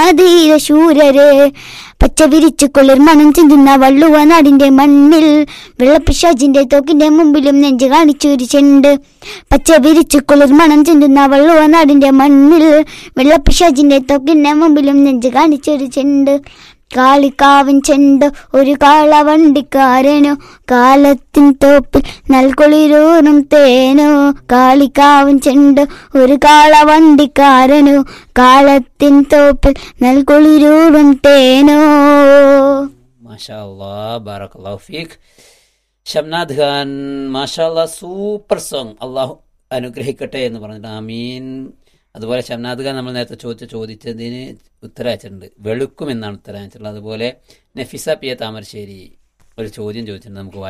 ധീര ശൂരരെ പച്ച വിരിച്ചു കുളിർ മണം ചിന്തുന്ന വള്ളുവ നാടിന്റെ മണ്ണിൽ വെള്ളപ്പിശാജിന്റെ തോക്കിന്റെ മുമ്പിലും നെഞ്ച് കാണിച്ചൊരു ചെണ്ട് പച്ച വിരിച്ചു കുളിർ മണം ചിന്തുന്ന വള്ളുവ നാടിന്റെ മണ്ണിൽ വെള്ളപ്പിശാജിന്റെ തോക്കിന്റെ മുമ്പിലും നെഞ്ച് കാണിച്ചൊരു ചെണ്ട് കാളിക്കാവിൻ ചെണ്ട് ഒരു കാളവണ്ടിക്കാരനോ കാലത്തിൻ തോപ്പിൽ നൽകുളിരൂറും തേനോ കാളിക്കാവിൻ ചെണ്ട് ഒരു കാളവണ്ടിക്കാരനോ കാലത്തിൻ തോപ്പിൽ നൽകുളിരൂറും തേനോ മാഷാ അല്ലാ ബാറക്കല്ലാഹു ഫീഖ് ഷംനാദ് ഖാൻ മാഷാ അല്ലാ സൂപ്പർ സോങ് അള്ളാഹു അനുഗ്രഹിക്കട്ടെ എന്ന് പറഞ്ഞിട്ട് ആമീൻ അതുപോലെ ഷംനാദ് ഖാൻ നമ്മൾ നേരത്തെ ചോദിച്ച ചോദിച്ചതിന് ഉത്തരം അയച്ചിട്ടുണ്ട് വെളുക്കും എന്നാണ് ഉത്തരം അയച്ചിട്ടുള്ളത് അതുപോലെ നഫിസ പി എ താമരശ്ശേരി ഒരു ചോദ്യം ചോദിച്ചിട്ടുണ്ട് നമുക്ക്